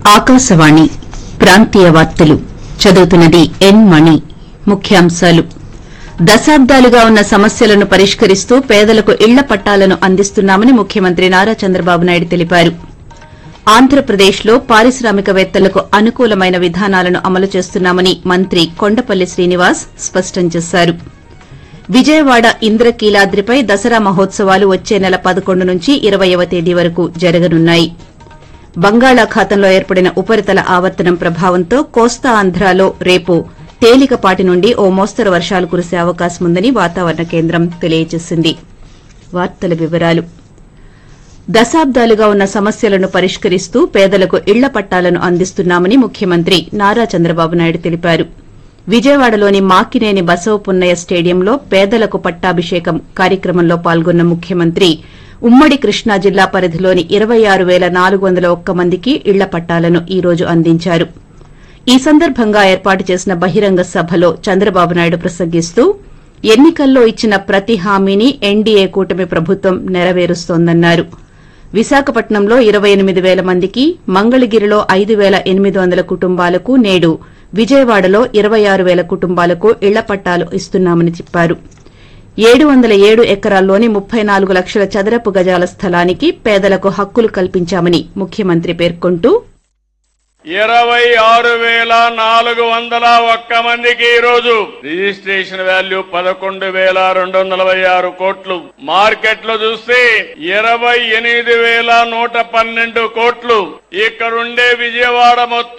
ఆకాశవాణి ప్రాంతీయ వార్తలు చదువుతున్నది ఎన్ మణి ముఖ్యాంశాలు దశాబ్దాలుగా ఉన్న సమస్యలను పరిష్కరిస్తూ పేదలకు ఇళ్ల పట్టాలను అందిస్తున్నామని ముఖ్యమంత్రి నారా చంద్రబాబు నాయుడు తెలిపారు ఆంధ్రప్రదేశ్లో పారిశ్రామికవేత్తలకు అనుకూలమైన విధానాలను అమలు చేస్తున్నామని మంత్రి కొండపల్లి శ్రీనివాస్ స్పష్టం చేశారు విజయవాడ ఇంద్రకీలాద్రిపై దసరా మహోత్సవాలు వచ్చే నెల పదకొండు నుంచి ఇరవయవ తేదీ వరకు జరగనున్నాయి బంగాళాఖాతంలో ఏర్పడిన ఉపరితల ఆవర్తనం ప్రభావంతో కోస్తా ఆంధ్రాలో రేపు తేలికపాటి నుండి ఓ మోస్తరు వర్షాలు కురిసే అవకాశం ఉందని వాతావరణ కేంద్రం తెలియజేసింది వార్తల వివరాలు దశాబ్దాలుగా ఉన్న సమస్యలను పరిష్కరిస్తూ పేదలకు ఇళ్ల పట్టాలను అందిస్తున్నామని ముఖ్యమంత్రి నారా చంద్రబాబు నాయుడు తెలిపారు విజయవాడలోని మాకినేని బసవపున్నయ్య స్టేడియంలో పేదలకు పట్టాభిషేకం కార్యక్రమంలో పాల్గొన్న ముఖ్యమంత్రి ఉమ్మడి కృష్ణా జిల్లా పరిధిలోని ఇరవై ఆరు పేల నాలుగు వందల ఒక్క మందికి ఇళ్ల పట్టాలను ఈ రోజు అందించారు ఈ సందర్భంగా ఏర్పాటు చేసిన బహిరంగ సభలో చంద్రబాబు నాయుడు ప్రసంగిస్తూ ఎన్నికల్లో ఇచ్చిన ప్రతి హామీని ఎన్డీఏ కూటమి ప్రభుత్వం నెరవేరుస్తోందన్నారు విశాఖపట్నంలో ఇరవై ఎనిమిది పేల మందికి మంగళగిరిలో ఐదు పేల ఎనిమిది వందల కుటుంబాలకు నేడు విజయవాడలో ఇరవై ఆరు పేల కుటుంబాలకు ఇళ్ల పట్టాలు ఇస్తున్నామని చెప్పారు ఏడు వందల ఏడు ఎకరాల్లోని ముప్పై నాలుగు లక్షల చదరపు గజాల స్థలానికి పేదలకు హక్కులు కల్పించామని ముఖ్యమంత్రి పేర్కొంటూ ఇరవై ఆరు వేల నాలుగు వందల ఒక్క మందికి ఈ రోజు రిజిస్ట్రేషన్ వాల్యూ పదకొండు వేల రెండు వందల నలభై ఆరు కోట్లు మార్కెట్ లో చూస్తే ఇరవై ఎనిమిది వేల నూట పన్నెండు కోట్లు ఇక్కడుండే విజయవాడ మొత్తం